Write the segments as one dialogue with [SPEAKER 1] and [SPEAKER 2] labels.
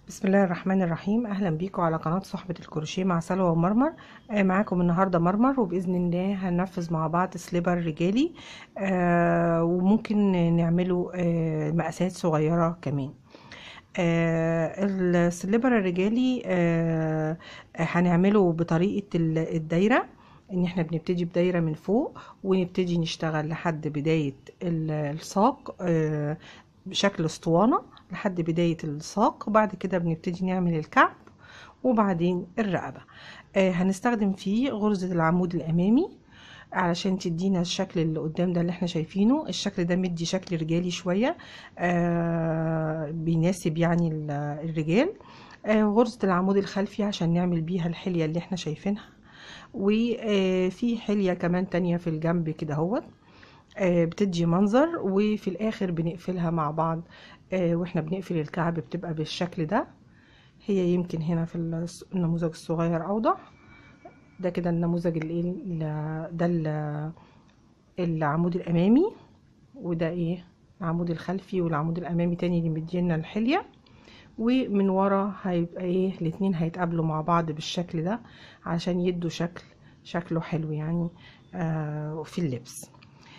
[SPEAKER 1] بسم الله الرحمن الرحيم اهلا بيكم على قناه صحبه الكروشيه مع سلوى ومرمر آه معاكم النهارده مرمر وباذن الله هننفذ مع بعض سليبر رجالي آه وممكن نعمله آه مقاسات صغيره كمان آه السليبر الرجالي آه هنعمله بطريقه الدايره ان احنا بنبتدي بدايره من فوق ونبتدي نشتغل لحد بدايه الساق آه بشكل اسطوانه لحد بداية الساق وبعد كده بنبتدي نعمل الكعب وبعدين الرقبة آه هنستخدم فيه غرزة العمود الأمامي علشان تدينا الشكل اللي قدام ده اللي احنا شايفينه الشكل ده مدي شكل رجالي شوية آه بيناسب يعني الرجال آه غرزة العمود الخلفي عشان نعمل بيها الحلية اللي احنا شايفينها وفي حلية كمان تانية في الجنب كده اهوت بتدي منظر وفي الاخر بنقفلها مع بعض واحنا بنقفل الكعب بتبقى بالشكل ده هي يمكن هنا في النموذج الصغير اوضح ده كده النموذج الايه ده العمود الامامي وده ايه العمود الخلفي والعمود الامامي تاني اللي مدينا الحليه ومن ورا هيبقى ايه الاتنين هيتقابلوا مع بعض بالشكل ده عشان يدوا شكل شكله حلو يعني آه في اللبس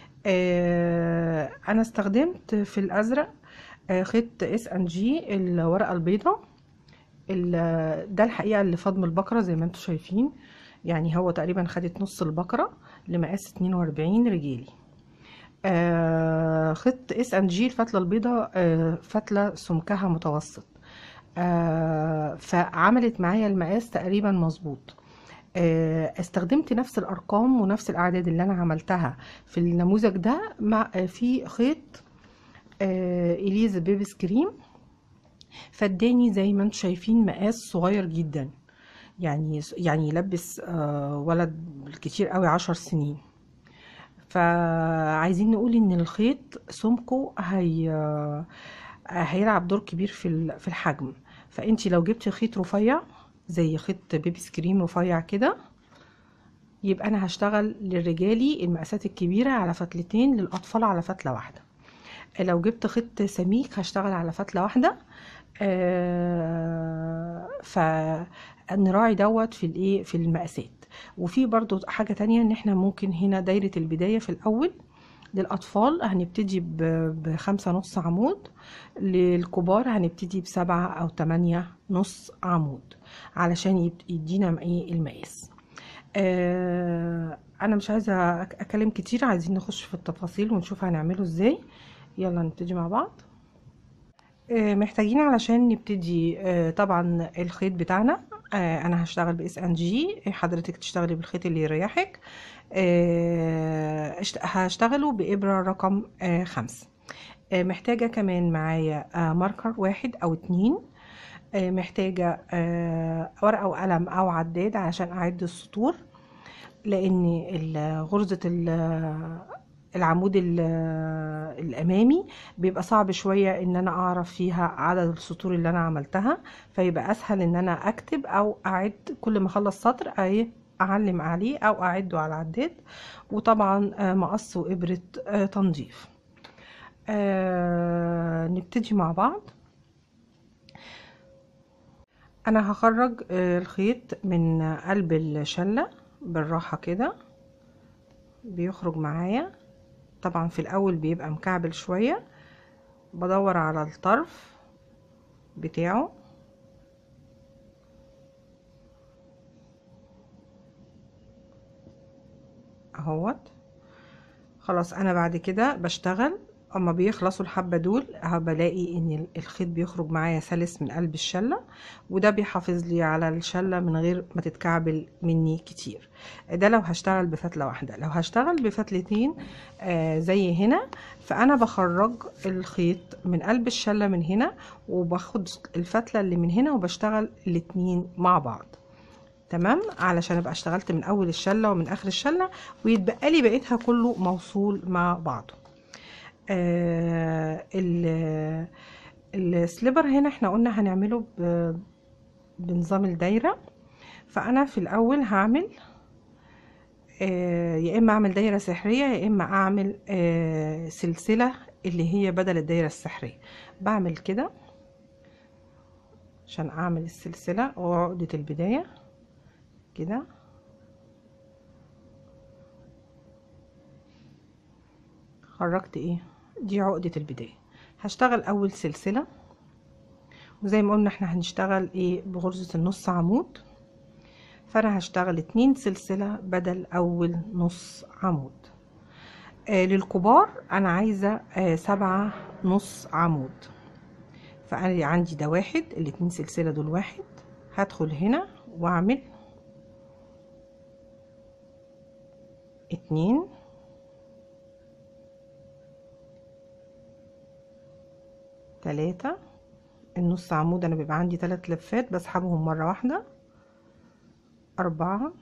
[SPEAKER 1] آه انا استخدمت في الازرق آه خيط اس ان جي الورقه البيضاء ده الحقيقه اللي فضم البقره زي ما انتم شايفين يعني هو تقريبا خدت نص البقره لمقاس 42 رجالي آه خيط اس ان جي الفتله البيضاء فتله سمكها متوسط فعملت معايا المقاس تقريبا مظبوط استخدمت نفس الارقام ونفس الاعداد اللي انا عملتها في النموذج ده مع في خيط اليزا بيبي سكريم فاداني زي ما انتم شايفين مقاس صغير جدا يعني يعني يلبس ولد بالكتير قوي عشر سنين فعايزين نقول ان الخيط سمكه هي هيلعب دور كبير في في الحجم فانت لو جبتي خيط رفيع زي خيط بيبي سكريم رفيع كده يبقى انا هشتغل للرجالي المقاسات الكبيره على فتلتين للاطفال على فتله واحده لو جبت خيط سميك هشتغل على فتله واحده آه فنراعي دوت في الايه في المقاسات وفي برضو حاجه تانية ان احنا ممكن هنا دايره البدايه في الاول للأطفال هنبتدي بخمسة نص عمود للكبار هنبتدي بسبعة أو تمانية نص عمود علشان يدينا ايه المقاس آه أنا مش عايزة أكلم كتير عايزين نخش في التفاصيل ونشوف هنعمله ازاي يلا نبتدي مع بعض آه محتاجين علشان نبتدي آه طبعا الخيط بتاعنا آه انا هشتغل باس ان جي حضرتك تشتغلي بالخيط اللي يريحك هشتغله بإبرة رقم خمسة محتاجة كمان معايا ماركر واحد أو اتنين محتاجة ورقة وقلم أو عداد عشان أعد السطور لأن غرزة العمود الامامي بيبقى صعب شوية ان انا اعرف فيها عدد السطور اللي انا عملتها فيبقى اسهل ان انا اكتب او اعد كل ما اخلص سطر ايه اعلم عليه او اعده على العداد وطبعا مقص وابرة تنظيف نبتدي مع بعض انا هخرج الخيط من قلب الشلة بالراحة كده بيخرج معايا طبعا في الاول بيبقى مكعبل شوية بدور على الطرف بتاعه اهوت خلاص انا بعد كده بشتغل اما بيخلصوا الحبة دول بلاقي ان الخيط بيخرج معايا سلس من قلب الشلة وده بيحافظ لي على الشلة من غير ما تتكعبل مني كتير ده لو هشتغل بفتلة واحدة لو هشتغل بفتلتين آه زي هنا فانا بخرج الخيط من قلب الشلة من هنا وباخد الفتلة اللي من هنا وبشتغل الاتنين مع بعض تمام علشان ابقى اشتغلت من اول الشله ومن اخر الشله ويتبقى لي بقيتها كله موصول مع بعضه آه السليبر هنا احنا قلنا هنعمله بنظام الدايره فانا في الاول هعمل آه يا اما اعمل دايره سحريه يا اما اعمل آه سلسله اللي هي بدل الدايره السحريه بعمل كده عشان اعمل السلسلة وعقدة البداية كده خرجت ايه دي عقدة البداية هشتغل اول سلسلة وزي ما قلنا احنا هنشتغل ايه بغرزة النص عمود فانا هشتغل اتنين سلسلة بدل اول نص عمود آه للكبار انا عايزة آه سبعة نص عمود فانا عندي ده واحد الاتنين سلسلة دول واحد هدخل هنا واعمل اتنين تلاتة النص عمود انا بيبقى عندي تلات لفات بسحبهم مرة واحدة أربعة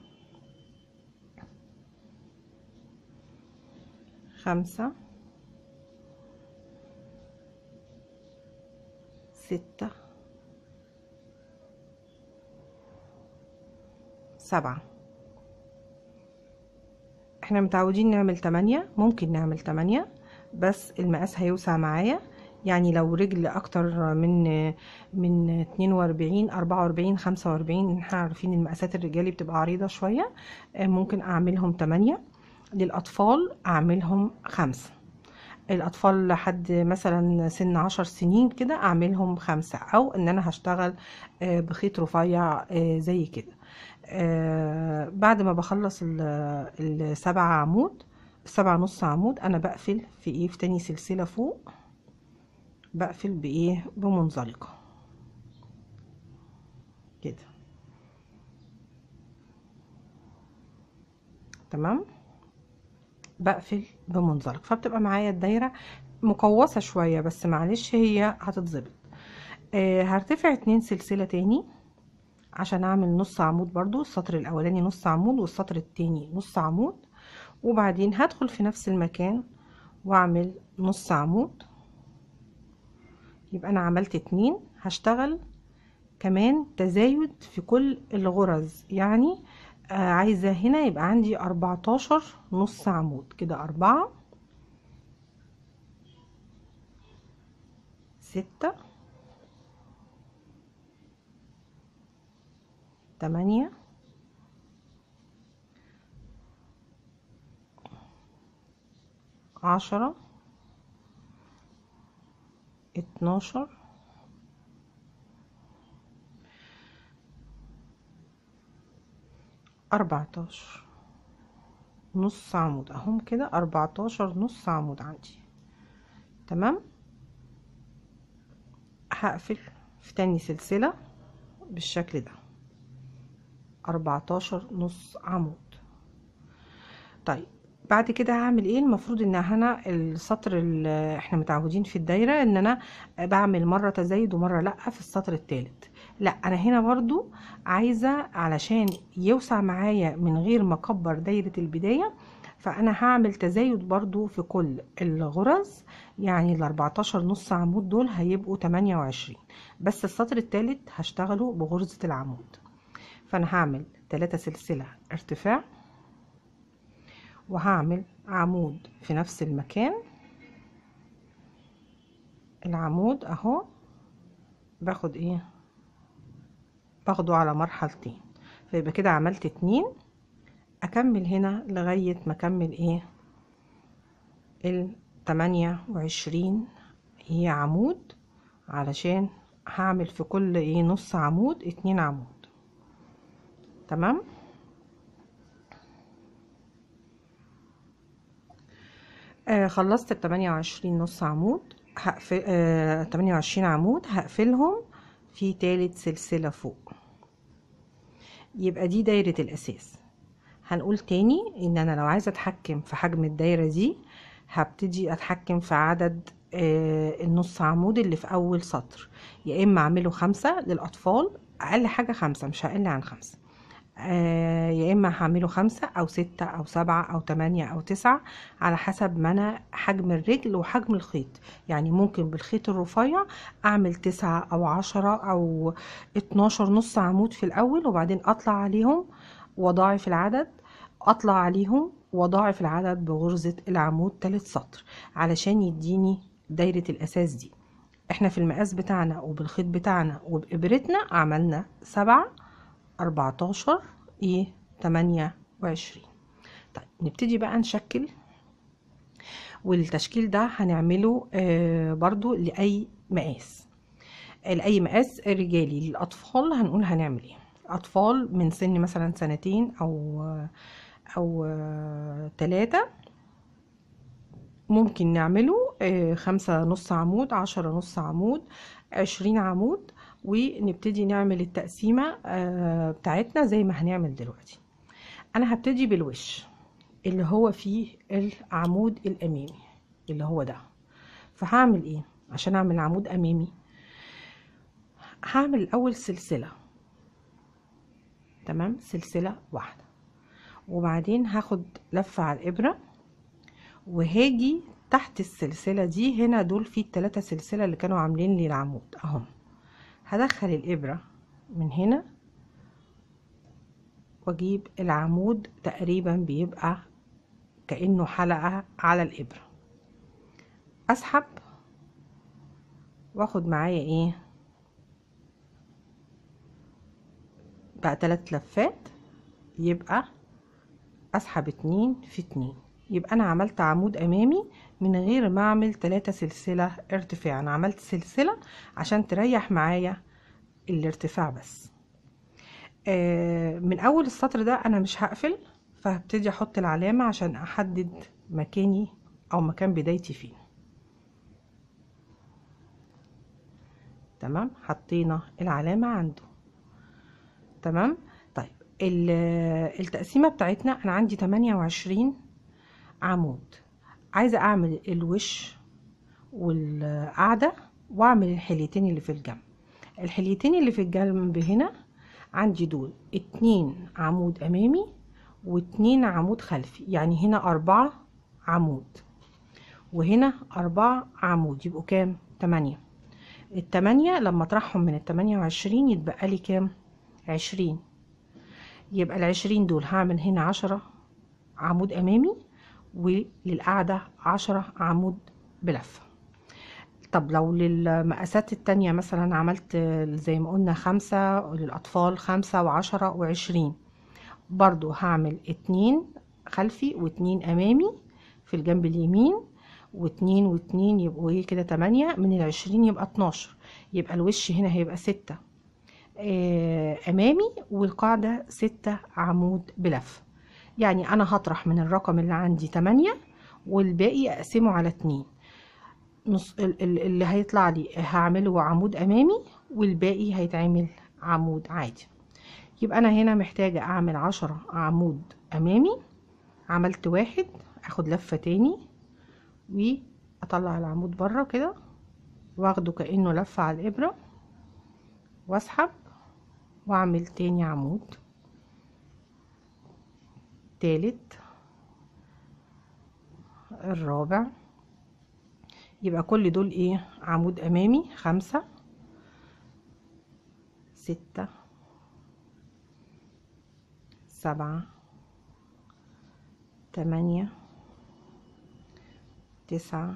[SPEAKER 1] خمسة ستة سبعة احنا متعودين نعمل تمانية ممكن نعمل تمانية بس المقاس هيوسع معايا يعني لو رجل اكتر من من 42 44 45 احنا عارفين المقاسات الرجالي بتبقى عريضة شوية ممكن اعملهم 8 للاطفال اعملهم خمسة الاطفال لحد مثلا سن عشر سنين كده اعملهم خمسة او ان انا هشتغل بخيط رفيع زي كده بعد ما بخلص السبع عمود السبع نص عمود انا بقفل في ايه في تاني سلسلة فوق بقفل بايه بمنزلقة كده تمام بقفل بمنزلق فبتبقى معايا الدايرة مقوسة شوية بس معلش هي هتتظبط آه هرتفع اتنين سلسلة تاني عشان اعمل نص عمود برضو السطر الاولاني نص عمود والسطر التاني نص عمود وبعدين هدخل في نفس المكان واعمل نص عمود يبقى انا عملت اتنين هشتغل كمان تزايد في كل الغرز يعني آه عايزة هنا يبقى عندي اربعتاشر نص عمود كده اربعة ستة تمانية عشرة اتناشر اربعتاشر نص عمود اهم كده اربعتاشر نص عمود عندي تمام هقفل في تاني سلسلة بالشكل ده اربعتاشر نص عمود طيب بعد كده هعمل ايه المفروض ان انا السطر اللي احنا متعودين في الدايره ان انا بعمل مره تزايد ومره لا في السطر الثالث لا انا هنا برضو عايزه علشان يوسع معايا من غير ما اكبر دايره البدايه فانا هعمل تزايد برضو في كل الغرز يعني ال 14 نص عمود دول هيبقوا 28 بس السطر الثالث هشتغله بغرزه العمود فانا هعمل 3 سلسله ارتفاع وهعمل عمود في نفس المكان العمود اهو باخد ايه باخده على مرحلتين فيبقى كده عملت اتنين اكمل هنا لغاية ما اكمل ايه التمانية وعشرين هي عمود علشان هعمل في كل ايه نص عمود اتنين عمود تمام آه خلصت ال 28 نص عمود هقفل آه 28 عمود هقفلهم في تالت سلسلة فوق يبقى دي دايرة الأساس هنقول تاني إن أنا لو عايزة أتحكم في حجم الدايرة دي هبتدي أتحكم في عدد آه النص عمود اللي في أول سطر يا إما أعمله خمسة للأطفال أقل حاجة خمسة مش هقل عن خمسة آه يا اما هعمله خمسة او ستة او سبعة او تمانية او تسعة على حسب ما انا حجم الرجل وحجم الخيط يعني ممكن بالخيط الرفيع اعمل تسعة او عشرة او اتناشر نص عمود في الاول وبعدين اطلع عليهم واضاعف العدد اطلع عليهم واضاعف العدد بغرزة العمود تالت سطر علشان يديني دايرة الاساس دي احنا في المقاس بتاعنا وبالخيط بتاعنا وبإبرتنا عملنا سبعة أربعتاشر ايه تمانية وعشرين طيب نبتدي بقى نشكل والتشكيل ده هنعمله آه برضو لأي مقاس لأي مقاس رجالي للأطفال هنقول هنعمل ايه أطفال من سن مثلا سنتين أو أو آه تلاتة ممكن نعمله آه خمسة نص عمود عشرة نص عمود عشرين عمود ونبتدي نعمل التقسيمة آه بتاعتنا زي ما هنعمل دلوقتي أنا هبتدي بالوش اللي هو فيه العمود الأمامي اللي هو ده فهعمل ايه عشان اعمل عمود أمامي هعمل الأول سلسلة تمام سلسلة واحدة وبعدين هاخد لفة على الإبرة وهاجي تحت السلسلة دي هنا دول في التلاتة سلسلة اللي كانوا عاملين لي العمود اهم هدخل الإبرة من هنا واجيب العمود تقريبا بيبقى كأنه حلقة على الإبرة أسحب واخد معايا ايه بقى تلات لفات يبقى اسحب اتنين في اتنين يبقى انا عملت عمود امامي من غير ما اعمل تلاتة سلسلة ارتفاع انا عملت سلسلة عشان تريح معايا الارتفاع بس آه من اول السطر ده انا مش هقفل فهبتدي احط العلامة عشان احدد مكاني او مكان بدايتي فين تمام حطينا العلامة عنده تمام طيب التقسيمة بتاعتنا انا عندي تمانية وعشرين عمود عايزة اعمل الوش والقعدة واعمل الحليتين اللي في الجنب الحليتين اللي في الجنب هنا عندي دول اتنين عمود امامي واتنين عمود خلفي يعني هنا اربعة عمود وهنا اربعة عمود يبقوا كام تمانية التمانية لما اطرحهم من التمانية وعشرين يتبقى لي كام عشرين يبقى العشرين دول هعمل هنا عشرة عمود امامي وللقعدة عشرة عمود بلفة طب لو للمقاسات التانية مثلا عملت زي ما قلنا خمسة للأطفال خمسة وعشرة وعشرين برضو هعمل اتنين خلفي واتنين أمامي في الجنب اليمين واتنين واتنين يبقوا ايه كده تمانية من العشرين يبقى اتناشر يبقى الوش هنا هيبقى ستة آه أمامي والقاعدة ستة عمود بلف يعني أنا هطرح من الرقم اللي عندي تمانية والباقي أقسمه على اتنين نص اللي هيطلع لي هعمله عمود أمامي والباقي هيتعمل عمود عادي يبقى أنا هنا محتاجة أعمل عشرة عمود أمامي عملت واحد أخد لفة تاني واطلع العمود بره كده واخده كانه لفه على الابره واسحب واعمل تاني عمود تالت الرابع يبقى كل دول ايه عمود امامي خمسة ستة سبعة تمانية تسعة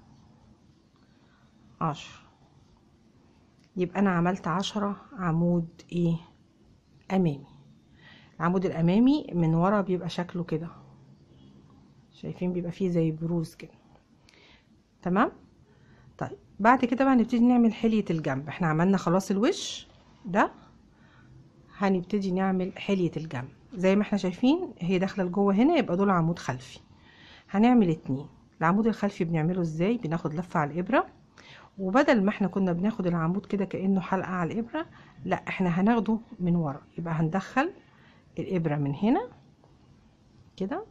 [SPEAKER 1] عشر يبقى أنا عملت عشرة عمود إيه أمامي العمود الأمامي من ورا بيبقى شكله كده شايفين بيبقى فيه زي بروز كده تمام طيب بعد كده بقى هنبتدي نعمل حلية الجنب احنا عملنا خلاص الوش ده هنبتدي نعمل حلية الجنب زي ما احنا شايفين هي داخله لجوه هنا يبقى دول عمود خلفي هنعمل اتنين العمود الخلفي بنعمله ازاي بناخد لفة على الابرة وبدل ما احنا كنا بناخد العمود كده كأنه حلقة على الابرة لا احنا هناخده من ورا يبقى هندخل الابرة من هنا كده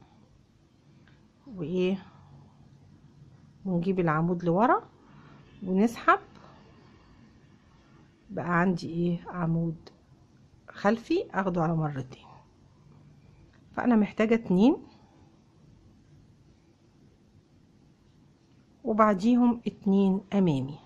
[SPEAKER 1] وايه ونجيب العمود لورا ونسحب بقى عندي ايه عمود خلفي اخده على مرتين فانا محتاجة اتنين وبعديهم اتنين امامي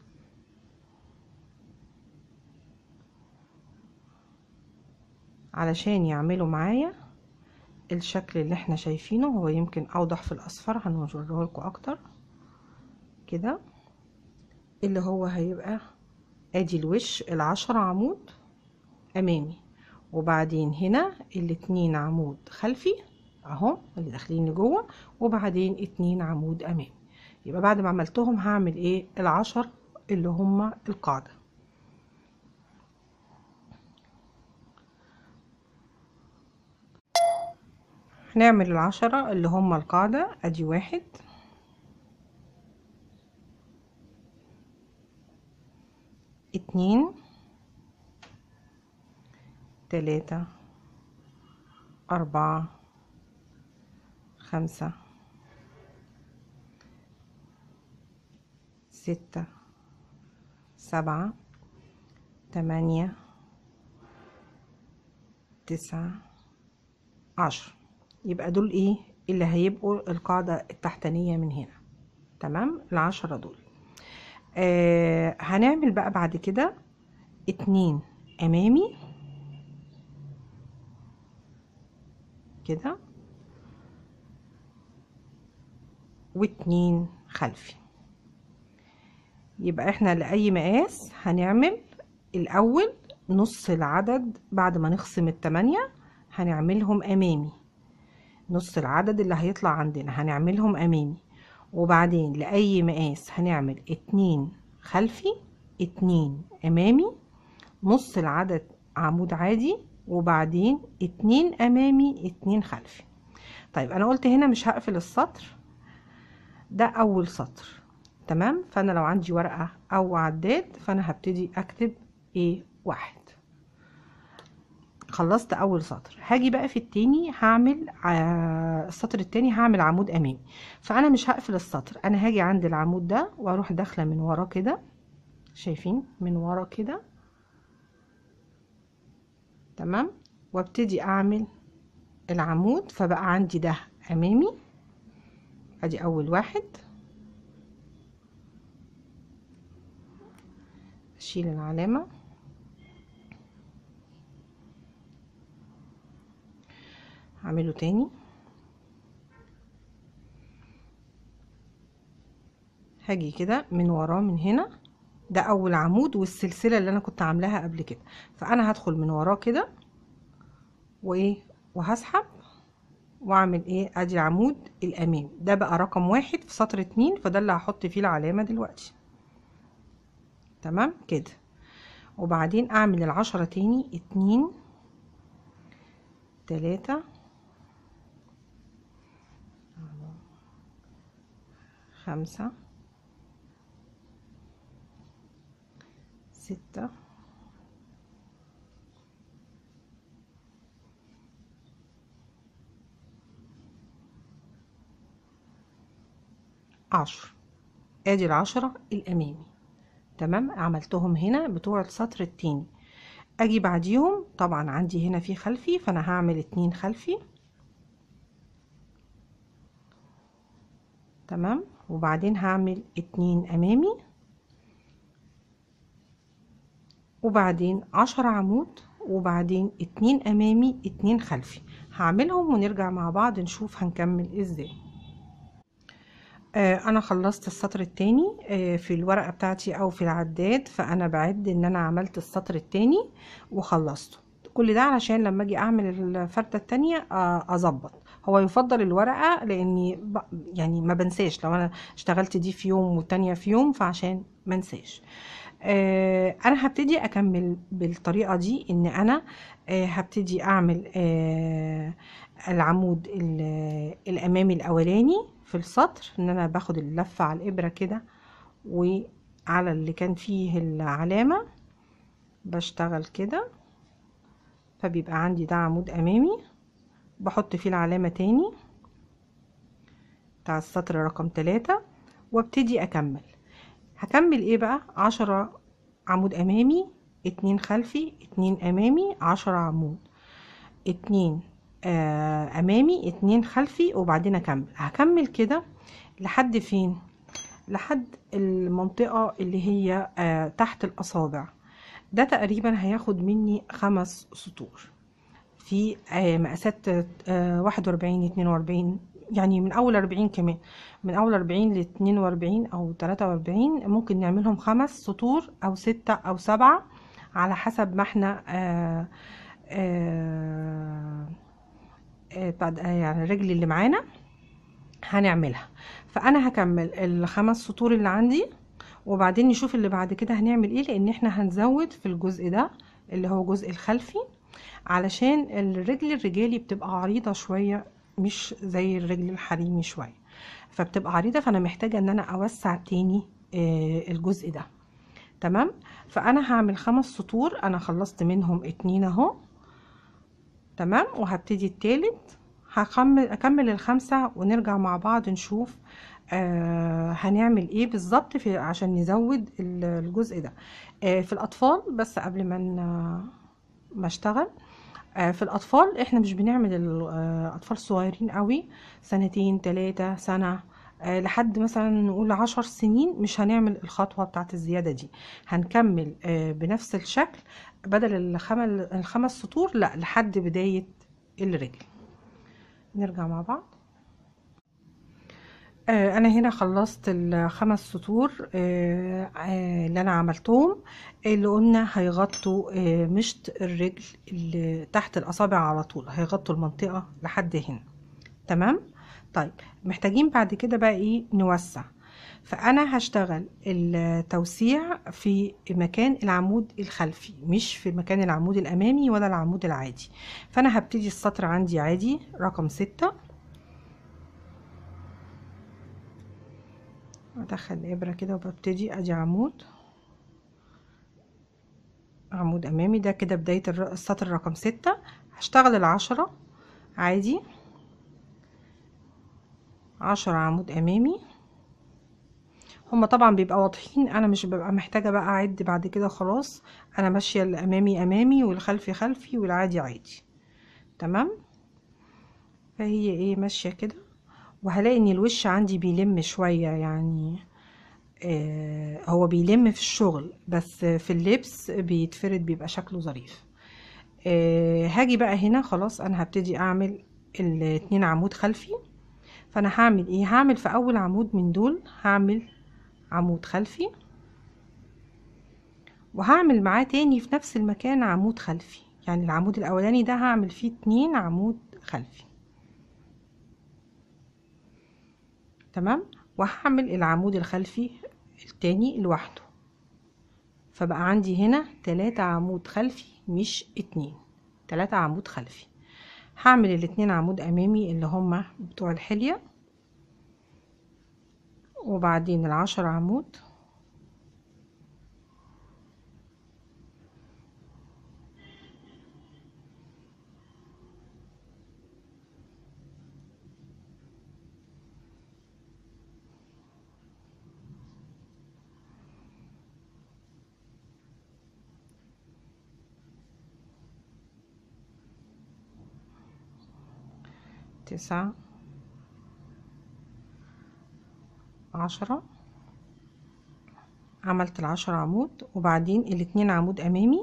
[SPEAKER 1] علشان يعملوا معايا الشكل اللي احنا شايفينه هو يمكن اوضح في الاصفر هنوريه لكم اكتر كده اللي هو هيبقى ادي الوش العشرة عمود امامي وبعدين هنا الاتنين عمود خلفي اهو اللي داخلين لجوه وبعدين اتنين عمود امامي يبقى بعد ما عملتهم هعمل ايه العشر اللي هما القاعدة هنعمل العشرة اللي هما القاعدة ادي واحد اتنين تلاتة أربعة خمسة ستة سبعة تمانية تسعة عشر يبقى دول ايه اللي هيبقوا القاعدة التحتانية من هنا تمام العشرة دول آه هنعمل بقى بعد كده اتنين امامي كده واتنين خلفي يبقى احنا لأي مقاس هنعمل الأول نص العدد بعد ما نخصم التمانية هنعملهم أمامي نص العدد اللي هيطلع عندنا هنعملهم أمامي وبعدين لأي مقاس هنعمل اتنين خلفي اتنين أمامي نص العدد عمود عادي وبعدين اتنين أمامي اتنين خلفي طيب أنا قلت هنا مش هقفل السطر ده أول سطر تمام فأنا لو عندي ورقة أو عداد فأنا هبتدي أكتب ايه واحد خلصت اول سطر هاجي بقى في التاني هعمل ع- السطر التاني هعمل عمود امامي فانا مش هقفل السطر انا هاجي عند العمود ده واروح داخله من ورا كده شايفين من ورا كده تمام وابتدي اعمل العمود فبقى عندي ده امامي ادي اول واحد اشيل العلامه هعمله تاني هاجي كده من وراه من هنا ده اول عمود والسلسله اللي انا كنت عاملاها قبل كده فانا هدخل من وراه كده وايه وهسحب واعمل ايه ادي العمود الامامي ده بقى رقم واحد في سطر اتنين فده اللي هحط فيه العلامه دلوقتي تمام كده وبعدين اعمل العشرة تاني اتنين تلاتة خمسة ستة عشر ادي العشرة الامامي تمام عملتهم هنا بتوع السطر التاني اجي بعديهم طبعا عندي هنا في خلفي فانا هعمل اتنين خلفي تمام وبعدين هعمل اتنين امامي وبعدين عشر عمود وبعدين اتنين امامي اتنين خلفي هعملهم ونرجع مع بعض نشوف هنكمل ازاي آه انا خلصت السطر التاني آه في الورقة بتاعتي او في العداد فانا بعد ان انا عملت السطر التاني وخلصته كل ده علشان لما اجي اعمل الفردة التانية آه اظبط هو يفضل الورقة لاني ب... يعني ما بنساش لو انا اشتغلت دي في يوم والتانية في يوم فعشان ما انساش آه انا هبتدي اكمل بالطريقة دي ان انا آه هبتدي اعمل آه العمود الامامي الاولاني في السطر ان انا باخد اللفة على الابرة كده وعلى اللي كان فيه العلامة بشتغل كده فبيبقى عندي ده عمود امامي بحط فيه العلامة تاني بتاع السطر رقم تلاتة وابتدي اكمل هكمل ايه بقى عشرة عمود امامي اتنين خلفي اتنين امامي عشرة عمود اتنين آه امامي اتنين خلفي وبعدين اكمل هكمل كده لحد فين لحد المنطقة اللي هي آه تحت الاصابع ده تقريبا هياخد مني خمس سطور في آه مقاسات آه واحد واربعين اتنين واربعين يعني من اول اربعين كمان من اول اربعين لاتنين واربعين او تلاتة واربعين ممكن نعملهم خمس سطور او ستة او سبعة على حسب ما احنا آه آه آه بعد- آه، يعني الرجل اللي معانا هنعملها فانا هكمل الخمس سطور اللي عندي وبعدين نشوف اللي بعد كده هنعمل ايه لان احنا هنزود في الجزء ده اللي هو الجزء الخلفي علشان الرجل الرجالي بتبقى عريضة شوية مش زي الرجل الحريمي شوية فبتبقى عريضة فانا محتاجة ان انا اوسع تاني آه، الجزء ده تمام فانا هعمل خمس سطور انا خلصت منهم اتنين اهو تمام وهبتدي التالت هكمل اكمل الخمسة ونرجع مع بعض نشوف آه هنعمل ايه بالظبط في عشان نزود ال- الجزء ده آه في الاطفال بس قبل ما ن- ما اشتغل آه في الاطفال احنا مش بنعمل الاطفال صغيرين قوي سنتين تلاتة سنة آه لحد مثلا نقول عشر سنين مش هنعمل الخطوة بتاعت الزيادة دي هنكمل آه بنفس الشكل بدل الخمل الخمس سطور لا لحد بداية الرجل نرجع مع بعض آه، انا هنا خلصت الخمس سطور آه، آه، اللي انا عملتهم اللي قلنا هيغطوا آه، مشط الرجل اللي تحت الاصابع على طول هيغطوا المنطقة لحد هنا تمام طيب محتاجين بعد كده بقى ايه نوسع فانا هشتغل التوسيع في مكان العمود الخلفي مش في مكان العمود الامامي ولا العمود العادي فانا هبتدي السطر عندي عادي رقم ستة ادخل الابره كده وببتدي ادي عمود عمود امامي ده كده بدايه الر- السطر رقم ستة هشتغل العشرة عادي عشرة عمود امامي هما طبعا بيبقى واضحين انا مش ببقى محتاجه بقى اعد بعد كده خلاص انا ماشيه الامامي امامي والخلفي خلفي والعادي عادي تمام فهي ايه ماشيه كده وهلاقي ان الوش عندي بيلم شويه يعني آه هو بيلم في الشغل بس في اللبس بيتفرد بيبقى شكله ظريف آه هاجي بقى هنا خلاص انا هبتدي اعمل الاتنين عمود خلفي فانا هعمل ايه هعمل في اول عمود من دول هعمل عمود خلفي وهعمل معاه تاني في نفس المكان عمود خلفي يعني العمود الاولاني ده هعمل فيه اتنين عمود خلفي تمام وهعمل العمود الخلفي التاني لوحده فبقى عندي هنا تلاتة عمود خلفي مش اتنين تلاتة عمود خلفي هعمل الاتنين عمود امامي اللي هما بتوع الحلية وبعدين العشر عمود تسعة عشرة عملت العشر عمود وبعدين الاتنين عمود امامي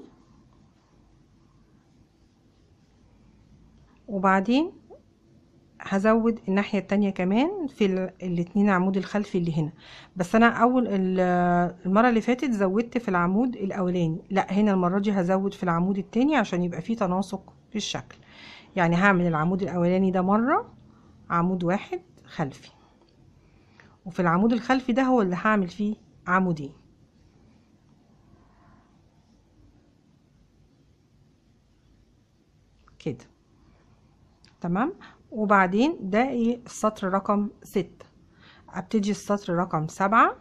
[SPEAKER 1] وبعدين هزود الناحية التانية كمان في ال- الاتنين عمود الخلفي اللي هنا بس انا اول ال- المرة اللي فاتت زودت في العمود الاولاني لا هنا المرة دي هزود في العمود التاني عشان يبقى فيه تناسق في الشكل يعني هعمل العمود الاولاني ده مرة عمود واحد خلفي وفي العمود الخلفي ده هو اللي هعمل فيه عمودين كده تمام وبعدين ده ايه السطر رقم ستة ابتدي السطر رقم سبعة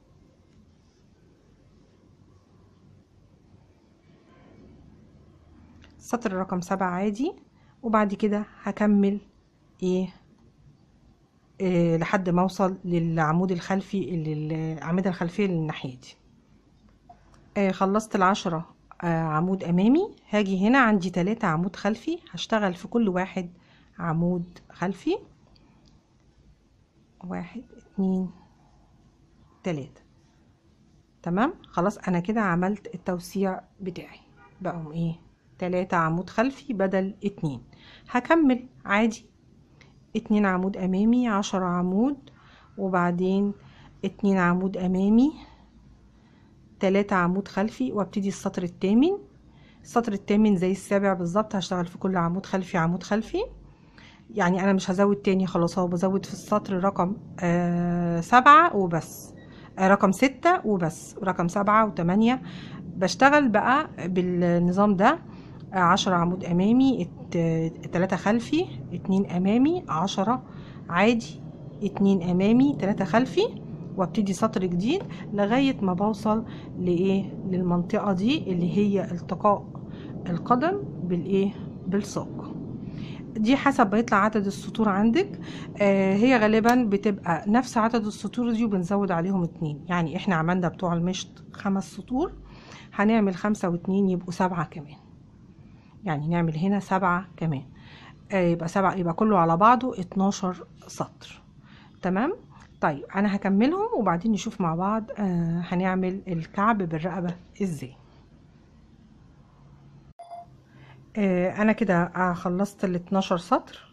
[SPEAKER 1] السطر رقم سبعة عادي وبعد كده هكمل ايه إيه لحد ما اوصل للعمود الخلفي اللي الاعمده الخلفيه اللي الناحيه دي آه خلصت العشرة آه عمود امامي هاجي هنا عندي تلاتة عمود خلفي هشتغل في كل واحد عمود خلفي واحد اتنين تلاتة تمام خلاص انا كده عملت التوسيع بتاعي بقوا ايه تلاتة عمود خلفي بدل اتنين هكمل عادي اتنين عمود امامي عشرة عمود وبعدين اتنين عمود امامي تلاتة عمود خلفي وابتدي السطر التامن السطر التامن زي السابع بالظبط هشتغل في كل عمود خلفي عمود خلفي يعني انا مش هزود تاني خلاص هو بزود في السطر رقم آه سبعة وبس آه رقم ستة وبس رقم سبعة وتمانية بشتغل بقى بالنظام ده آه عشرة عمود امامي ات- تلاتة خلفي اتنين امامي عشرة عادي اتنين امامي تلاتة خلفي وابتدي سطر جديد لغاية ما بوصل لايه للمنطقة دي اللي هي التقاء القدم بالايه بالساق دي حسب بيطلع عدد السطور عندك آه هي غالبا بتبقى نفس عدد السطور دي وبنزود عليهم اتنين يعني احنا عملنا بتوع المشط خمس سطور هنعمل خمسة واتنين يبقوا سبعة كمان يعني نعمل هنا سبعة كمان آه يبقى سبعة يبقى كله على بعضه اتناشر سطر تمام طيب انا هكملهم وبعدين نشوف مع بعض آه هنعمل الكعب بالرقبة ازاي آه انا كده آه خلصت ال 12 سطر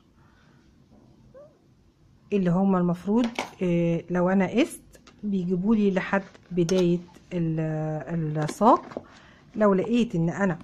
[SPEAKER 1] اللي هما المفروض آه لو انا قست بيجيبوا لي لحد بداية ال- الساق لو لقيت ان انا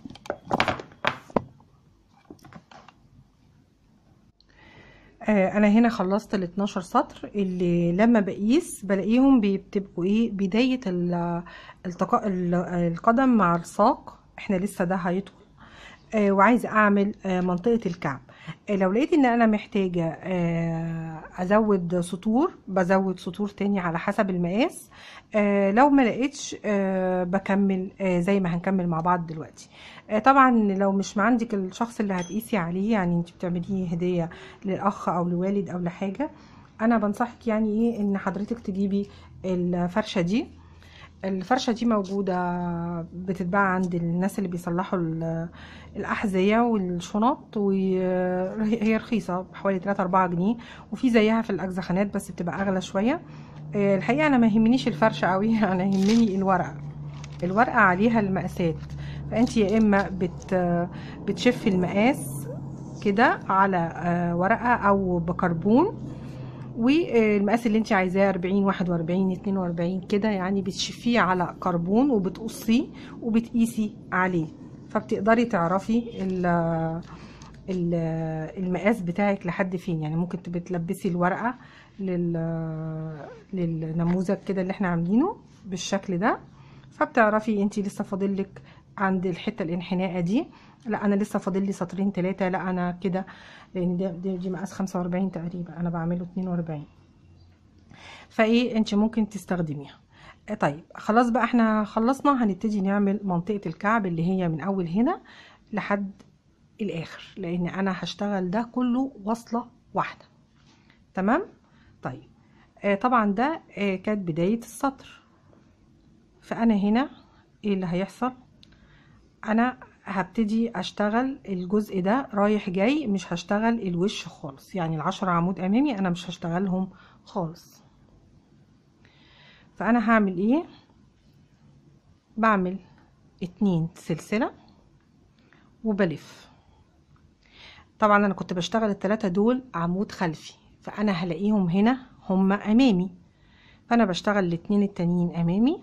[SPEAKER 1] آه، انا هنا خلصت ال 12 سطر اللي لما بقيس بلاقيهم بتبقوا ايه بداية ال- التقاء ال- القدم مع الساق احنا لسه ده هيطول آه، وعايزه اعمل آه، منطقه الكعب آه، لو لقيت ان انا محتاجه آه، ازود سطور بزود سطور تاني على حسب المقاس آه، لو ما لقيتش آه، بكمل آه، زي ما هنكمل مع بعض دلوقتي آه، طبعا لو مش عندك الشخص اللي هتقيسي عليه يعني انت بتعمليه هديه للاخ او لوالد او لحاجه انا بنصحك يعني ايه ان حضرتك تجيبي الفرشه دي الفرشة دي موجودة بتتباع عند الناس اللي بيصلحوا ال- الأحذية والشنط وهي رخيصة بحوالي 3 4 جنيه وفي زيها في الأجزخانات بس بتبقى أغلى شوية آه، الحقيقة أنا ما يهمنيش الفرشة قوي أنا يهمني الورقة الورقة عليها المقاسات فأنت يا إما بت بتشفي المقاس كده على آه، ورقة أو بكربون والمقاس اللي انت عايزاه 40 41 42 كده يعني بتشفيه على كربون وبتقصيه وبتقيسي عليه فبتقدري تعرفي ال ال المقاس بتاعك لحد فين يعني ممكن تبقي تلبسي الورقه لل للنموذج كده اللي احنا عاملينه بالشكل ده فبتعرفي انت لسه فاضلك عند الحته الانحناءه دي لا انا لسه فاضل لي سطرين ثلاثه لا انا كده لان دي, دي, دي مقاس 45 تقريبا انا بعمله 42 فايه انت ممكن تستخدميها آه، طيب خلاص بقى احنا خلصنا هنبتدي نعمل منطقه الكعب اللي هي من اول هنا لحد الاخر لان انا هشتغل ده كله وصله واحده تمام طيب آه طبعا ده آه كانت بدايه السطر فانا هنا ايه اللي هيحصل انا هبتدي اشتغل الجزء ده رايح جاي مش هشتغل الوش خالص يعني العشرة عمود امامي انا مش هشتغلهم خالص فانا هعمل ايه بعمل اتنين سلسلة وبلف طبعا انا كنت بشتغل التلاتة دول عمود خلفي فانا هلاقيهم هنا هما امامي فانا بشتغل الاتنين التانيين امامي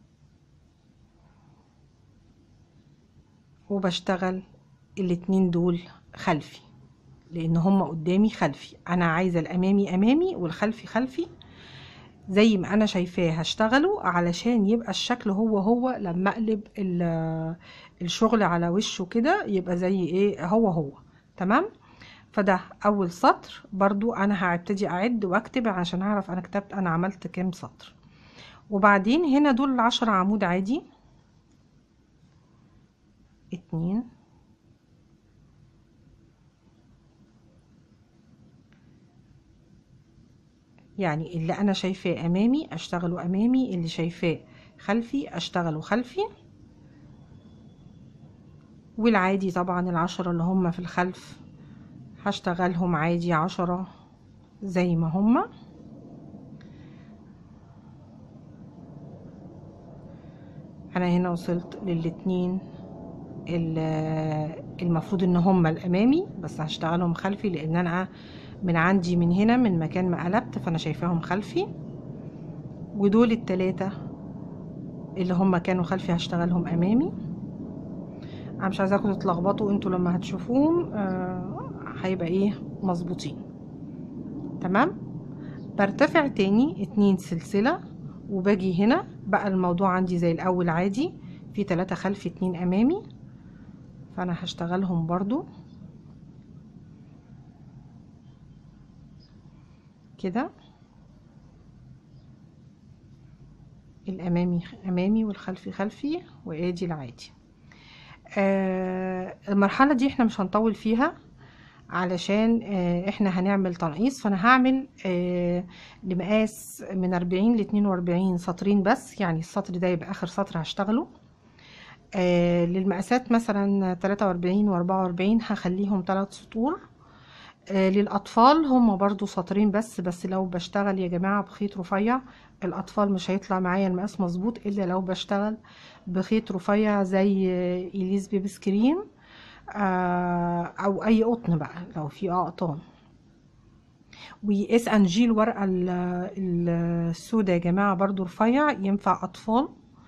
[SPEAKER 1] وبشتغل الاتنين دول خلفي لان هما قدامي خلفي انا عايزه الامامي امامي والخلفي خلفي زي ما انا شايفاه هشتغله علشان يبقى الشكل هو هو لما اقلب ال- الشغل على وشه كده يبقى زي ايه هو هو تمام فده اول سطر برضو انا هبتدي اعد واكتب عشان اعرف انا كتبت انا عملت كام سطر وبعدين هنا دول العشرة عمود عادي اتنين يعني اللي انا شايفاه امامي اشتغله امامي اللي شايفاه خلفي اشتغله خلفي والعادي طبعا العشرة اللي هم في الخلف هشتغلهم عادي عشرة زي ما هما انا هنا وصلت للاتنين ال- المفروض ان هما الامامي بس هشتغلهم خلفي لان انا من عندي من هنا من مكان ما قلبت فانا شايفاهم خلفي ودول التلاتة اللي هم كانوا خلفي هشتغلهم امامي انا مش عايزاكم تتلخبطوا انتوا لما هتشوفوهم آه هيبقى ايه مظبوطين تمام برتفع تاني اتنين سلسلة وباجي هنا بقى الموضوع عندي زي الاول عادي في تلاتة خلفي اتنين امامي فانا هشتغلهم برضو كده الامامي امامي والخلفي خلفي وادي العادي آه المرحلة دي احنا مش هنطول فيها علشان آه احنا هنعمل تنقيص فانا هعمل آه لمقاس من 40 ل 42 سطرين بس يعني السطر ده يبقى اخر سطر هشتغله آه للمقاسات مثلا 43 و 44 هخليهم 3 سطور آه للاطفال هم برضو سطرين بس بس لو بشتغل يا جماعة بخيط رفيع الاطفال مش هيطلع معايا المقاس مظبوط الا لو بشتغل بخيط رفيع زي آه، اليز بيبي سكرين آه، او اي قطن بقى لو في اقطان واس ان جي الورقه ال- ال- السوداء يا جماعه برضو رفيع ينفع اطفال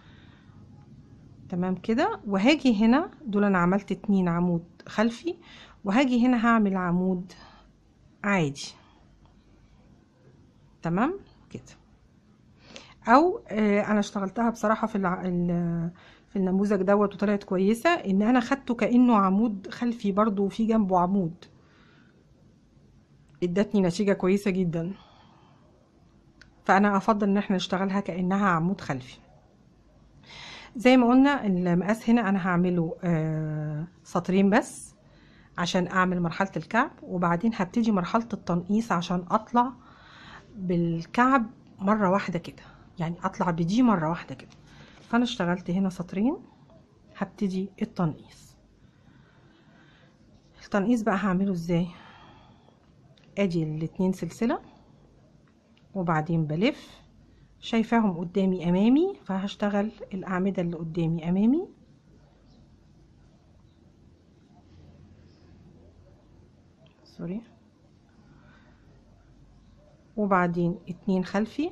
[SPEAKER 1] تمام كده وهاجي هنا دول انا عملت اتنين عمود خلفي وهاجي هنا هعمل عمود عادي تمام كده او آه، انا اشتغلتها بصراحه في الع... ال- في النموذج دوت وطلعت كويسه ان انا خدته كانه عمود خلفي برضو وفي جنبه عمود ادتني نتيجه كويسه جدا فانا افضل ان احنا نشتغلها كانها عمود خلفي زي ما قلنا المقاس هنا انا هعمله آه، سطرين بس عشان اعمل مرحله الكعب وبعدين هبتدي مرحله التنقيص عشان اطلع بالكعب مره واحده كده يعني اطلع بدي مره واحده كده فانا اشتغلت هنا سطرين هبتدي التنقيص التنقيص بقى هعمله ازاي ادي الاتنين سلسله وبعدين بلف شايفاهم قدامي امامي فهشتغل الاعمده اللي قدامي امامي سوري وبعدين اتنين خلفي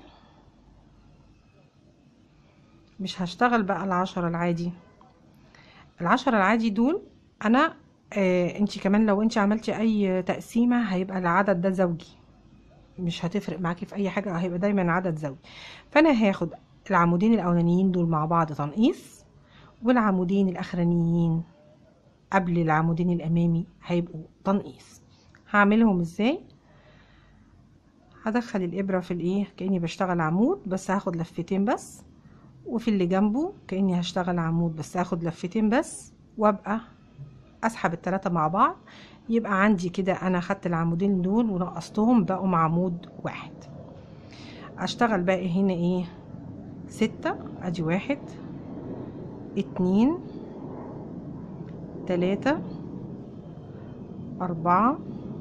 [SPEAKER 1] مش هشتغل بقى العشرة العادي العشرة العادي دول انا آه انتي كمان لو انتي عملتي اي تقسيمة هيبقى العدد ده زوجي مش هتفرق معاكي في اي حاجة هيبقى دايما عدد زوجي فانا هاخد العمودين الاولانيين دول مع بعض تنقيص والعمودين الاخرانيين قبل العمودين الامامي هيبقوا تنقيص هعملهم ازاي هدخل الابره في الايه كاني بشتغل عمود بس هاخد لفتين بس وفي اللي جنبه كاني هشتغل عمود بس هاخد لفتين بس وابقى اسحب التلاتة مع بعض يبقى عندي كده انا خدت العمودين دول ونقصتهم بقوا مع عمود واحد اشتغل بقى هنا ايه ستة ادي واحد اتنين تلاتة أربعة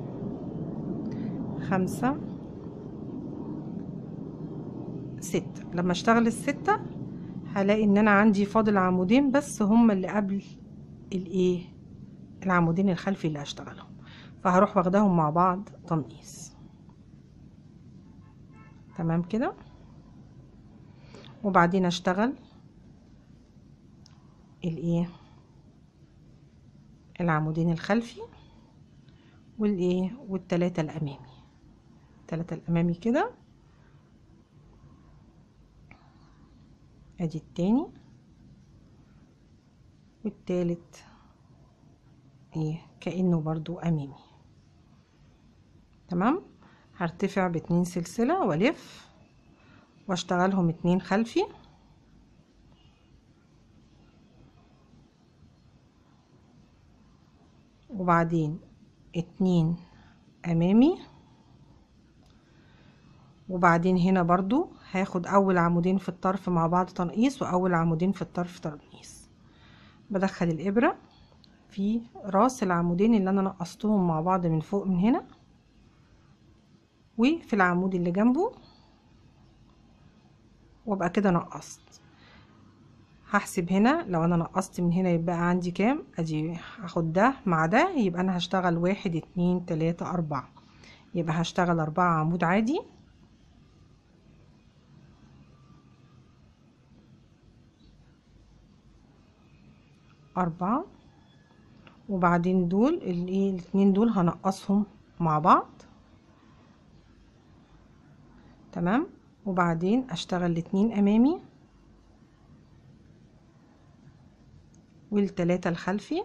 [SPEAKER 1] خمسة ستة لما اشتغل الستة هلاقي ان انا عندي فاضل عمودين بس هما اللي قبل الايه العمودين الخلفي اللي هشتغلهم فهروح واخداهم مع بعض تنقيص تمام كده وبعدين اشتغل الايه العمودين الخلفي والايه والتلاتة الامامي التلاتة الامامي كده ادي التاني والتالت ايه كأنه برضو امامي تمام هرتفع باتنين سلسلة والف واشتغلهم اتنين خلفي وبعدين اتنين امامي وبعدين هنا برضو هاخد اول عمودين في الطرف مع بعض تنقيص واول عمودين في الطرف تنقيص بدخل الابرة في راس العمودين اللي انا نقصتهم مع بعض من فوق من هنا وفي العمود اللي جنبه وابقى كده نقصت هحسب هنا لو انا نقصت من هنا يبقى عندي كام ادي هاخد ده مع ده يبقى انا هشتغل واحد اتنين تلاتة اربعة يبقى هشتغل أربعة عمود عادي أربعة وبعدين دول الايه الاتنين دول هنقصهم مع بعض تمام وبعدين اشتغل الاتنين امامي والتلاتة الخلفي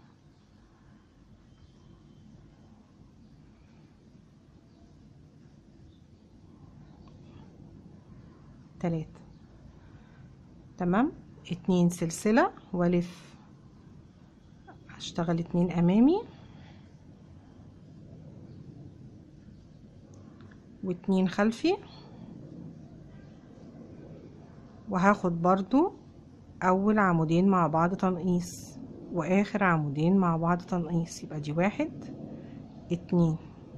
[SPEAKER 1] تلاتة تمام اتنين سلسلة والف هشتغل اتنين امامي واتنين خلفي وهاخد برضو اول عمودين مع بعض تنقيص واخر عمودين مع بعض تنقيص يبقى دي واحد اتنين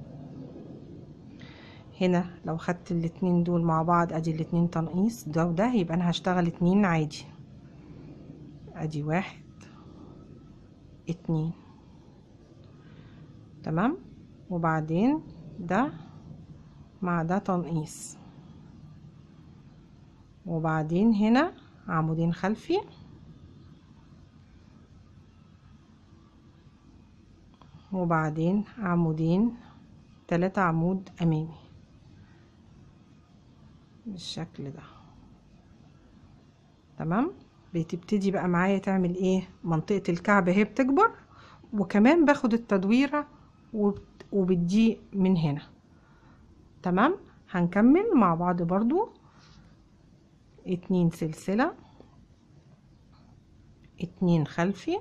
[SPEAKER 1] هنا لو خدت الاتنين دول مع بعض ادي الاتنين تنقيص ده وده يبقى انا هشتغل اتنين عادي ادي واحد اتنين تمام وبعدين ده مع ده تنقيص وبعدين هنا عمودين خلفي وبعدين عمودين تلاتة عمود امامي بالشكل ده تمام بتبتدي بقى معايا تعمل ايه منطقة الكعب اهي بتكبر وكمان باخد التدويرة وبت- وبتضيق من هنا تمام هنكمل مع بعض برضو اتنين سلسلة اتنين خلفي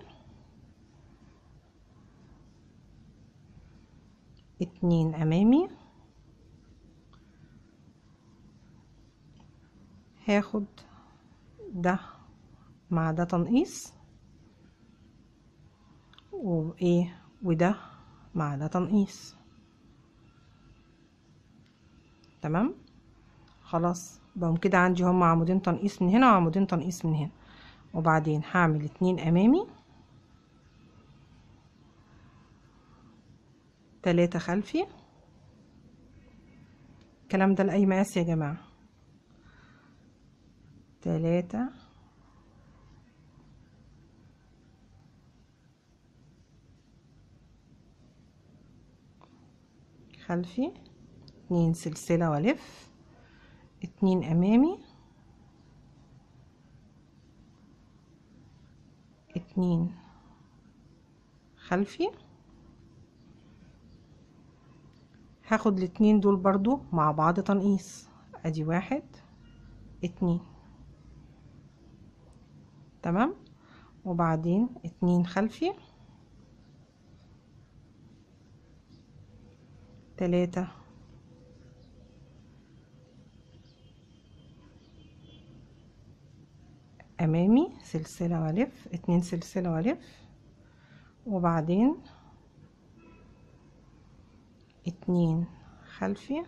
[SPEAKER 1] اتنين امامي هاخد ده مع ده تنقيص وايه وده مع ده تنقيص تمام خلاص بقوم كده عندي هما عمودين تنقيص من هنا وعمودين تنقيص من هنا وبعدين هعمل اتنين امامي تلاتة خلفي الكلام ده لأي مقاس يا جماعة تلاتة خلفي اتنين سلسلة والف اتنين امامي اتنين خلفي هاخد الاتنين دول برضو مع بعض تنقيص ادي واحد اتنين تمام وبعدين اتنين خلفي تلاتة امامي سلسلة والف اتنين سلسلة والف وبعدين اتنين خلفي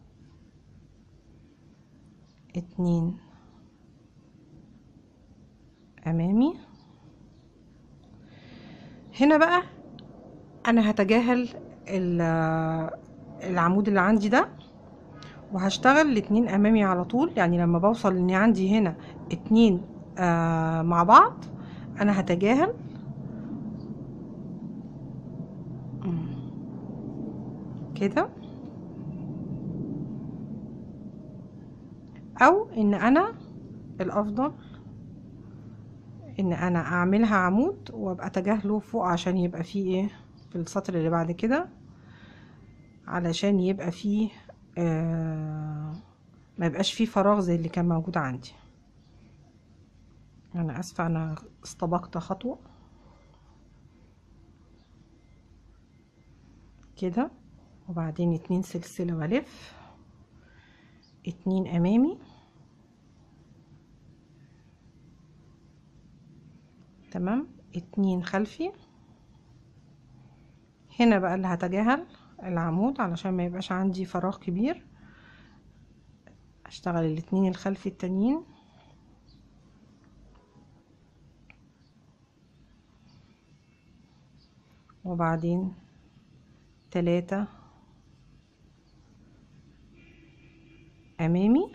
[SPEAKER 1] اتنين امامي هنا بقى انا هتجاهل ال- العمود اللي عندي ده وهشتغل الاتنين امامي على طول يعني لما بوصل ان عندي هنا اتنين آه مع بعض انا هتجاهل مم. كده او ان انا الافضل ان انا اعملها عمود وابقى اتجاهله فوق عشان يبقى فيه ايه في السطر اللي بعد كده علشان يبقى فيه آه ما يبقاش فيه فراغ زي اللي كان موجود عندي انا اسفه انا استبقت خطوه كده وبعدين اتنين سلسله والف اتنين امامي تمام اتنين خلفي هنا بقى اللي هتجاهل العمود علشان ما يبقاش عندي فراغ كبير اشتغل الاتنين الخلفي التانيين وبعدين تلاتة امامي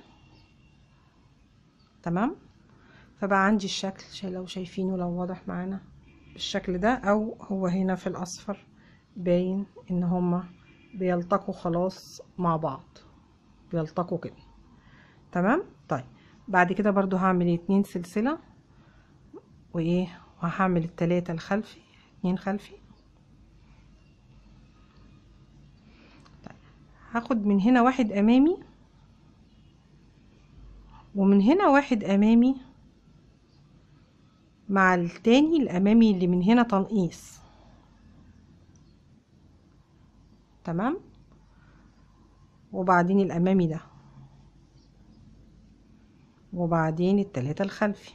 [SPEAKER 1] تمام فبقى عندي الشكل شا- لو شايفينه لو واضح معانا بالشكل ده او هو هنا في الاصفر باين ان هما بيلتقوا خلاص مع بعض بيلتقوا كده تمام طيب بعد كده برضو هعمل اتنين سلسلة وايه وهعمل التلاتة الخلفي اتنين خلفي طيب هاخد من هنا واحد امامي ومن هنا واحد امامي مع التاني الامامي اللي من هنا تنقيص تمام وبعدين الامامي ده وبعدين التلاتة الخلفي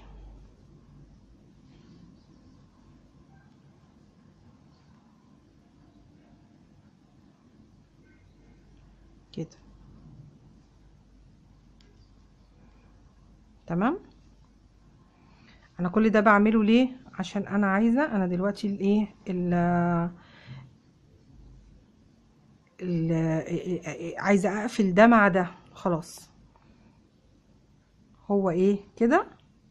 [SPEAKER 1] كده تمام انا كل ده بعمله ليه عشان انا عايزه انا دلوقتي الايه ال ال- عايزه اقفل ده مع ده خلاص هو ايه كده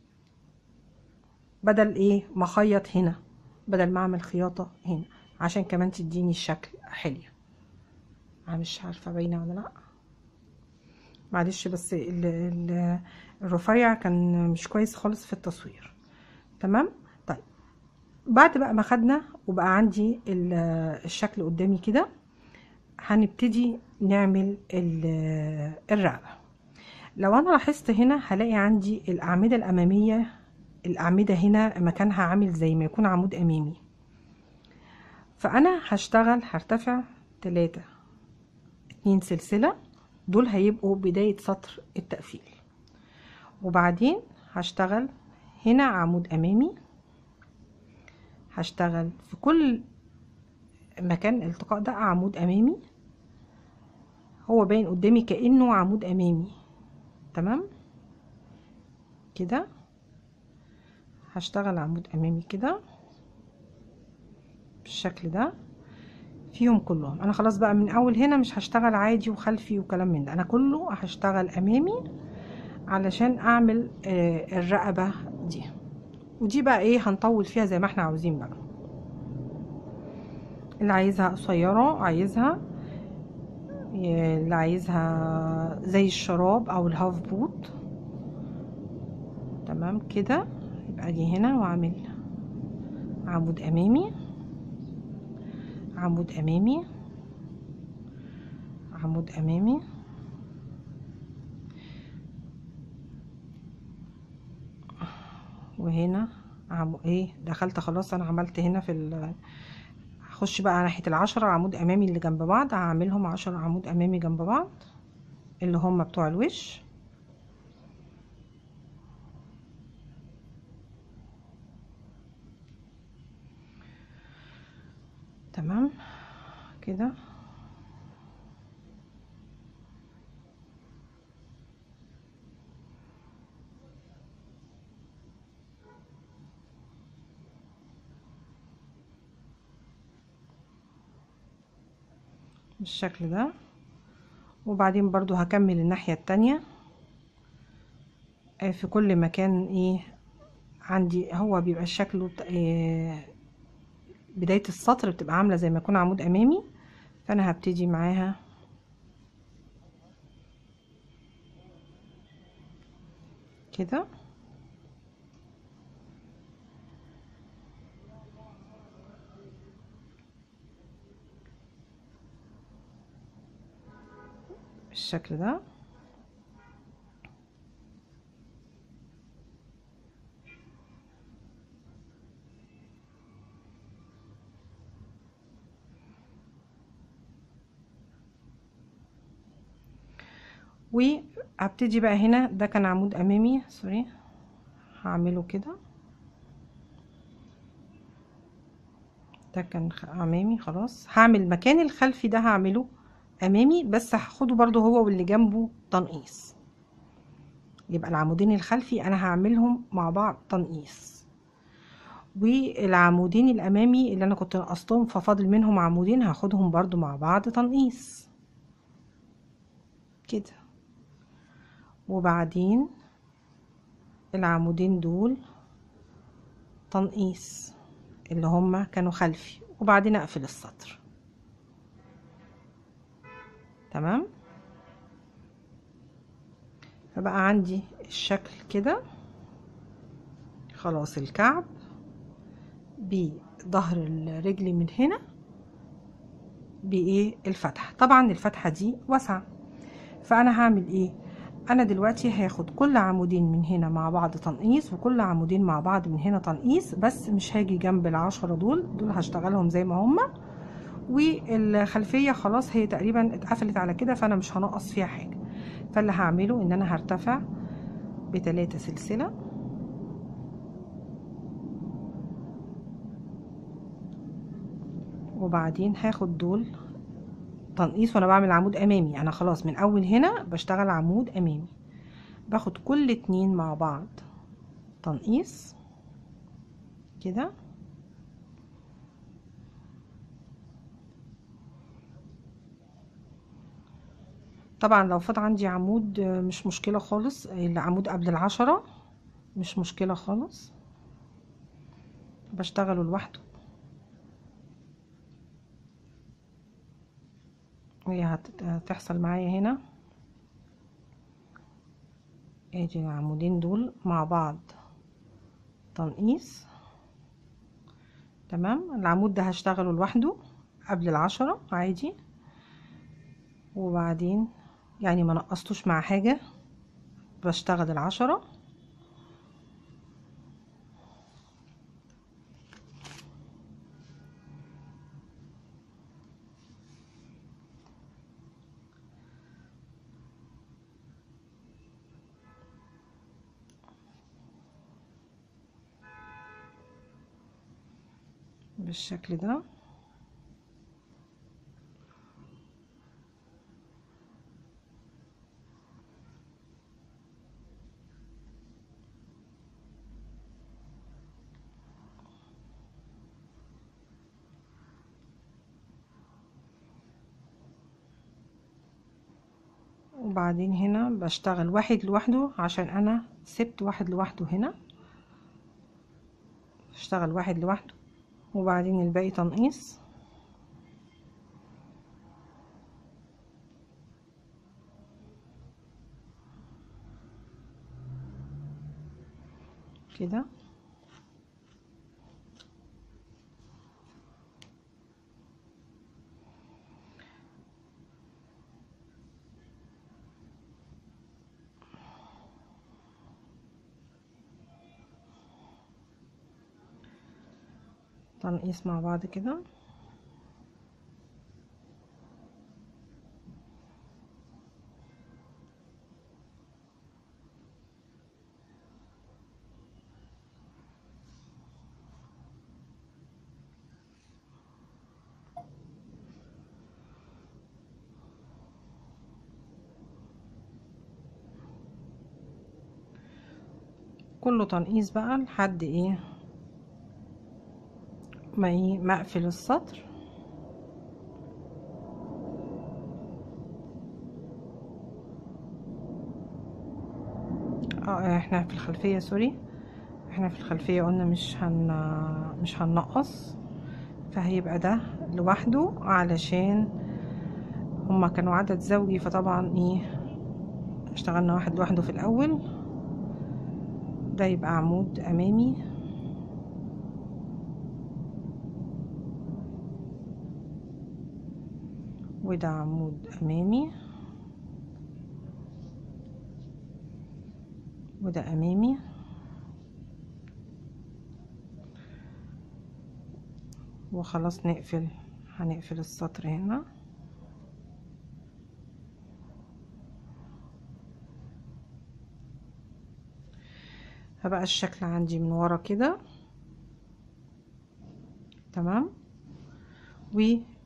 [SPEAKER 1] بدل ايه ما اخيط هنا بدل ما اعمل خياطه هنا عشان كمان تديني الشكل حلو انا مش عارفه باينه ولا لا معلش بس ال- ال- الرفيع كان مش كويس خالص في التصوير تمام طيب بعد بقى ما خدنا وبقى عندي ال- الشكل قدامي كده هنبتدي نعمل ال- الرقبة لو انا لاحظت هنا هلاقي عندي الاعمدة الامامية الاعمدة هنا مكانها عامل زي ما يكون عمود امامي فانا هشتغل هرتفع تلاتة اتنين سلسلة دول هيبقوا بداية سطر التقفيل وبعدين هشتغل هنا عمود امامي هشتغل في كل مكان التقاء ده عمود امامي هو باين قدامي كانه عمود امامي تمام كده هشتغل عمود امامي كده بالشكل ده فيهم كلهم انا خلاص بقى من اول هنا مش هشتغل عادي وخلفي وكلام من ده انا كله هشتغل امامي علشان اعمل آه الرقبة دي ودي بقى ايه هنطول فيها زي ما احنا عاوزين بقى اللي عايزها قصيرة عايزها اللي عايزها زي الشراب او الهاف بوت تمام كده يبقى اجي هنا واعمل عمود امامي عمود امامي عمود امامي وهنا عمو ايه دخلت خلاص انا عملت هنا في ال هخش بقى ناحية العشرة عمود امامي اللي جنب بعض هعملهم عشرة عمود امامي جنب بعض اللي هم بتوع الوش تمام كده بالشكل ده وبعدين برضو هكمل الناحية التانية في كل مكان ايه عندي هو بيبقى شكله إيه بداية السطر بتبقى عاملة زي ما يكون عمود امامي فانا هبتدي معاها كده بالشكل ده وهبتدي بقى هنا ده كان عمود امامي سوري هعمله كده ده كان امامي خلاص هعمل مكان الخلفي ده هعمله امامي بس هاخده برضو هو واللي جنبه تنقيص يبقى العمودين الخلفي انا هعملهم مع بعض تنقيص والعمودين الامامي اللي انا كنت نقصتهم ففاضل منهم عمودين هاخدهم برضو مع بعض تنقيص كده وبعدين العمودين دول تنقيص اللي هما كانوا خلفي وبعدين اقفل السطر تمام فبقى عندي الشكل كده خلاص الكعب بظهر الرجل من هنا بايه الفتحه طبعا الفتحه دي واسعه فانا هعمل ايه انا دلوقتي هاخد كل عمودين من هنا مع بعض تنقيص وكل عمودين مع بعض من هنا تنقيص بس مش هاجي جنب العشرة دول دول هشتغلهم زي ما هما والخلفية خلاص هي تقريبا اتقفلت على كده فانا مش هنقص فيها حاجة فاللي هعمله ان انا هرتفع بتلاتة سلسلة وبعدين هاخد دول تنقيص وانا بعمل عمود امامي انا خلاص من اول هنا بشتغل عمود امامي باخد كل اتنين مع بعض تنقيص كده طبعا لو فات عندي عمود مش مشكلة خالص العمود قبل العشرة مش مشكلة خالص بشتغله لوحده وهي هتحصل معايا هنا ادي العمودين دول مع بعض تنقيص تمام العمود ده هشتغله لوحده قبل العشرة عادي وبعدين يعني ما نقصتوش مع حاجة بشتغل العشرة بالشكل ده وبعدين هنا بشتغل واحد لوحده عشان انا سبت واحد لوحده هنا اشتغل واحد لوحده وبعدين الباقي تنقيص كده تنقيص مع بعض كده كله تنقيص بقى لحد ايه ما ايه ما اقفل السطر اه احنا في الخلفية سوري احنا في الخلفية قلنا مش هن مش هننقص فهيبقى ده لوحده علشان هما كانوا عدد زوجي فطبعا ايه اشتغلنا واحد لوحده في الاول ده يبقى عمود امامي وده عمود امامي وده امامي وخلاص نقفل هنقفل السطر هنا فبقى الشكل عندي من ورا كده تمام و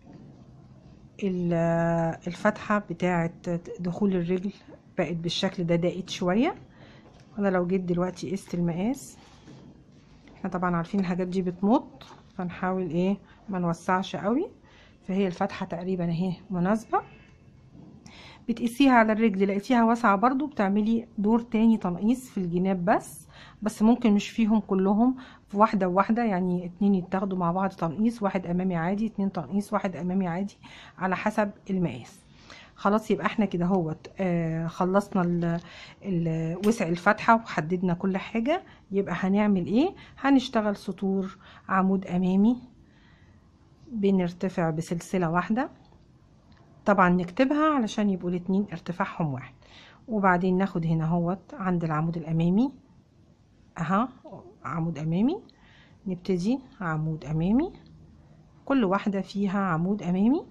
[SPEAKER 1] الفتحة بتاعة دخول الرجل بقت بالشكل ده ضاقت شوية انا لو جيت دلوقتي قست المقاس احنا طبعا عارفين الحاجات دي بتمط فنحاول ايه ما نوسعش قوي فهي الفتحة تقريبا اهي مناسبة بتقيسيها على الرجل لقيتيها واسعة برضو بتعملي دور تاني تنقيص في الجناب بس بس ممكن مش فيهم كلهم في واحدة وواحدة يعني اتنين يتاخدوا مع بعض تنقيص واحد امامي عادي اتنين تنقيص واحد امامي عادي على حسب المقاس خلاص يبقى احنا كده هوت آه خلصنا ال ال وسع الفتحة وحددنا كل حاجة يبقى هنعمل ايه هنشتغل سطور عمود امامي بنرتفع بسلسلة واحدة طبعا نكتبها علشان يبقوا الاتنين ارتفاعهم واحد وبعدين ناخد هنا هوت عند العمود الامامي اها عمود امامي نبتدي عمود امامي كل واحدة فيها عمود امامي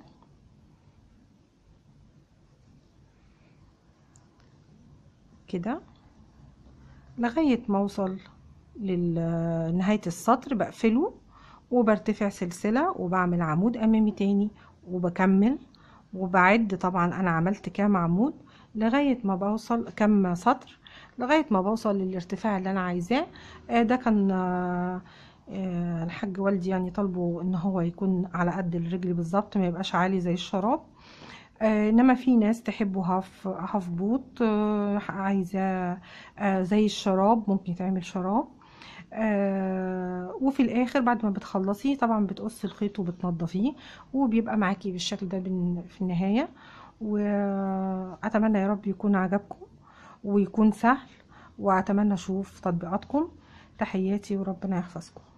[SPEAKER 1] كده لغاية ما اوصل لنهاية السطر بقفله وبرتفع سلسلة وبعمل عمود امامي تاني وبكمل وبعد طبعا انا عملت كام عمود لغاية ما بوصل كام سطر لغاية ما بوصل للارتفاع اللي انا عايزاه آه ده كان آه آه الحاج والدي يعني طالبه ان هو يكون على قد الرجل بالظبط ما يبقاش عالي زي الشراب آه انما في ناس تحبه هاف هاف بوت آه عايزاه آه زي الشراب ممكن يتعمل شراب آه وفي الاخر بعد ما بتخلصيه طبعا بتقصي الخيط وبتنضفيه وبيبقى معاكي بالشكل ده في النهايه واتمنى يا رب يكون عجبكم ويكون سهل واتمنى اشوف تطبيقاتكم تحياتي وربنا يحفظكم